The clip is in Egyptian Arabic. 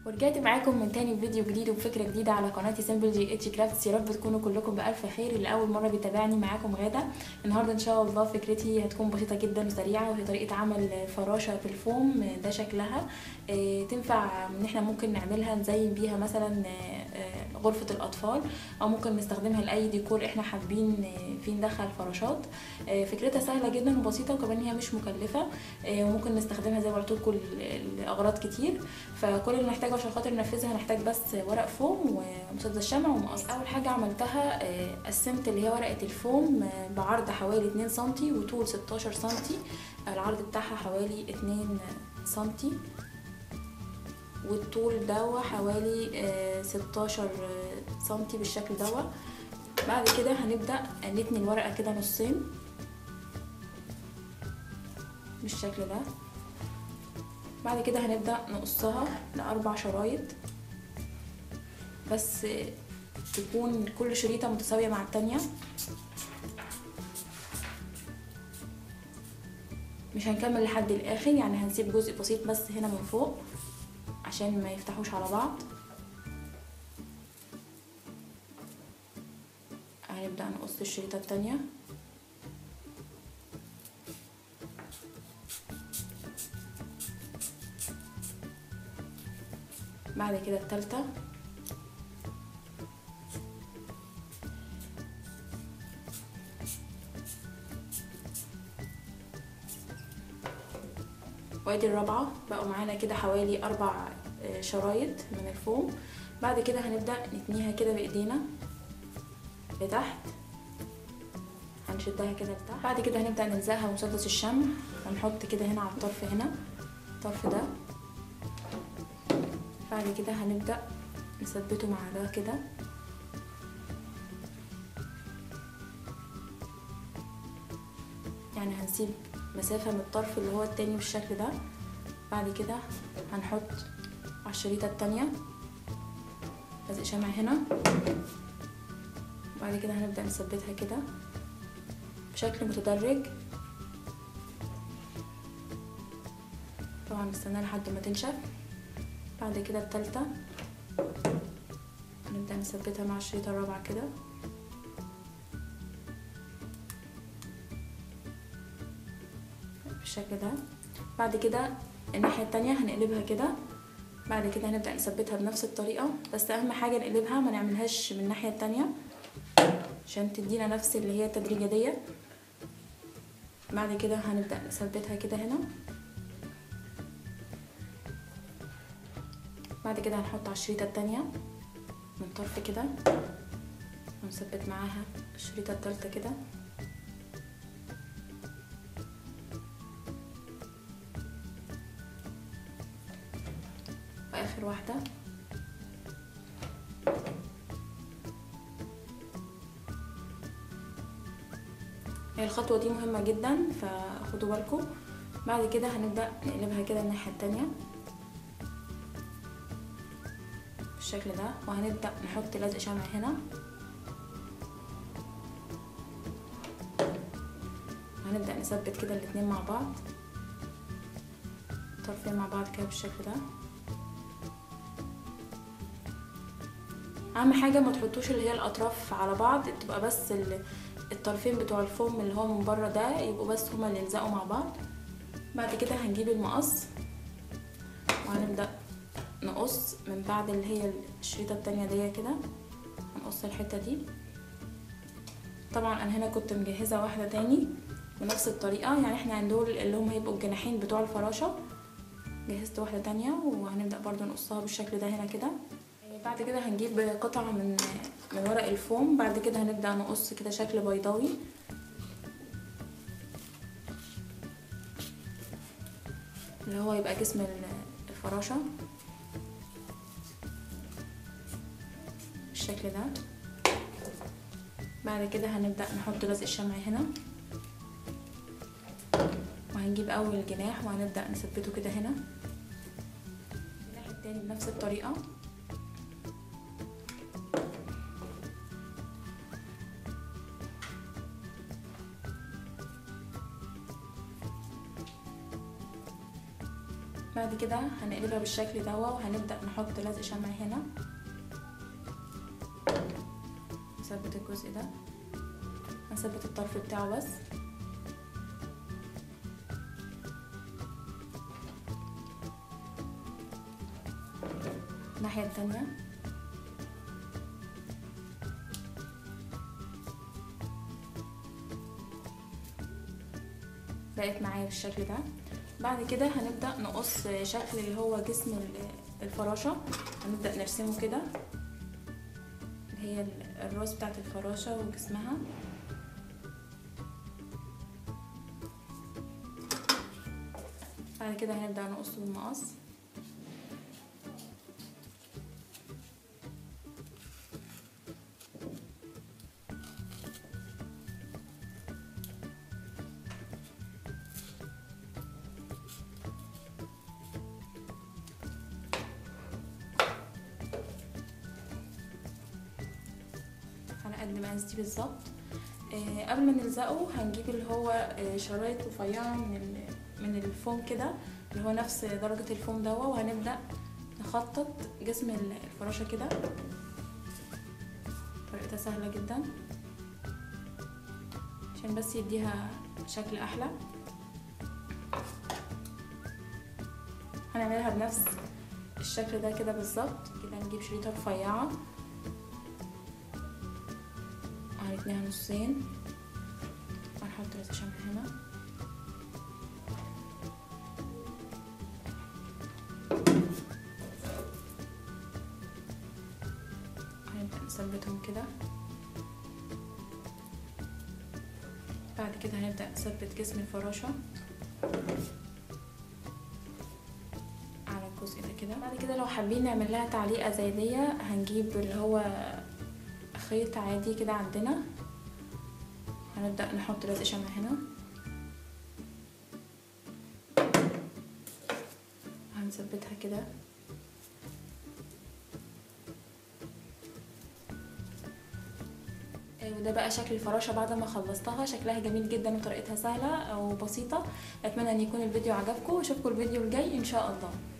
ورجعت معاكم من تاني فيديو جديد وبفكرة جديدة على قناتي سيمبل جي اتش كرافتس يا رب تكونوا كلكم بألف خير اللي أول مرة بيتابعني معاكم غادة النهاردة إن شاء الله فكرتي هتكون بسيطة جدا وسريعة وهي طريقة عمل فراشة في الفوم ده شكلها آه، تنفع إن احنا ممكن نعملها نزين بيها مثلا آه، آه، غرفة الأطفال أو ممكن نستخدمها لأي ديكور احنا حابين آه، فيه ندخل فراشات آه، فكرتها سهلة جدا وبسيطة وكمان هي مش مكلفة آه، وممكن نستخدمها زي ما قلت لكم ل- لأغراض كتير فكل اللي نحتاجه عشان خاطر ننفذها هنحتاج بس ورق فوم ومسدس شمع ومقص اول حاجه عملتها آه، قسمت اللي هي ورقه الفوم آه، بعرض حوالي 2 سنتي وطول 16 سنتي العرض بتاعها حوالي 2 سنتي والطول دوا حوالي آه، 16 سنتي بالشكل دوا بعد كده هنبدا نتني الورقه كده نصين بالشكل ده بعد كده هنبدأ نقصها لأربع شرايط بس تكون كل شريطة متساوية مع التانية مش هنكمل لحد الآخر يعني هنسيب جزء بسيط بس هنا من فوق عشان ما يفتحوش على بعض هنبدأ نقص الشريطة التانية بعد كده التالتة وادي الرابعة بقوا معانا كده حوالي أربع آه، شرايط من الفوم بعد كده هنبدأ نتنيها كده بإيدينا لتحت هنشدها كده لتحت بعد كده هنبدأ نلزقها بمسدس الشمع ونحط كده هنا على الطرف هنا الطرف ده بعد كده هنبدأ نثبته مع ده كده يعني هنسيب مسافة من الطرف اللي هو التاني بالشكل ده بعد كده هنحط على الشريطة التانية لزق شمع هنا بعد كده هنبدأ نثبتها كده بشكل متدرج طبعا نستناها لحد ما تنشف بعد كده التالتة نبدأ نثبتها مع الشريطة الرابعة كده بالشكل ده بعد كده الناحية التانية هنقلبها كده بعد كده هنبدأ نثبتها بنفس الطريقة بس أهم حاجة نقلبها ما نعملهاش من الناحية التانية عشان تدينا نفس اللي هي التدريجة دي بعد كده هنبدأ نثبتها كده هنا بعد كده هنحط على الشريطة التانية من طرف كده ونثبت معاها الشريطة التالتة كده وآخر واحدة هي الخطوة دي مهمة جدا فخدوا بالكم بعد كده هنبدأ نقلبها كده الناحية التانية بالشكل ده وهنبدأ نحط لزق شمع هنا وهنبدأ نثبت كده الاتنين مع بعض طرفين مع بعض كده بالشكل ده اهم حاجه ما تحطوش اللي هي الاطراف على بعض تبقى بس ال- الطرفين بتوع الفوم اللي هو من بره ده يبقوا بس هما اللي يلزقوا مع بعض بعد كده هنجيب المقص وهنبدأ نقص من بعد اللي هي الشريطة التانية دي كده هنقص الحتة دي طبعا انا هنا كنت مجهزة واحدة تاني بنفس الطريقة يعني احنا دول اللي هم هيبقوا الجناحين بتوع الفراشة جهزت واحدة تانية وهنبدأ برضو نقصها بالشكل ده هنا كده بعد كده هنجيب قطعة من من ورق الفوم بعد كده هنبدأ نقص كده شكل بيضاوي اللي هو يبقى جسم ال- الفراشة بالشكل ده بعد كده هنبدأ نحط لزق الشمع هنا وهنجيب أول جناح وهنبدأ نثبته كده هنا الجناح التاني بنفس الطريقة بعد كده هنقلبها بالشكل دوا وهنبدأ نحط لزق شمع هنا نثبت الجزء ده هنثبت الطرف بتاعه بس الناحية التانية بقت معايا بالشكل ده بعد كده هنبدأ نقص شكل اللي هو جسم الفراشة هنبدأ نرسمه كده اللي هي الراس بتاعت الفراشة وجسمها بعد كده هنبدأ نقصه بالمقص على قد مقاسي بالظبط آه قبل ما نلزقه هنجيب اللي هو آه شرايط رفيعة من ال- من الفوم كده اللي هو نفس درجة الفوم دوا وهنبدأ نخطط جسم ال- الفراشة كده طريقتها سهلة جدا عشان بس يديها شكل أحلى هنعملها بنفس الشكل ده كده بالظبط كده نجيب شريطة رفيعة هنتنيها نصين هنحط لزق شمع هنا هنبدأ نثبتهم كده بعد كده هنبدأ نثبت جسم الفراشة على الجزء ده كده بعد كده لو حابين نعمل لها تعليقة زي دي هنجيب اللي هو خيط عادي كده عندنا هنبدأ نحط لزق شمع هنا هنثبتها كده وده بقى شكل الفراشة بعد ما خلصتها شكلها جميل جدا وطريقتها سهلة وبسيطة أتمنى أن يكون الفيديو عجبكم وأشوفكم الفيديو الجاي إن شاء الله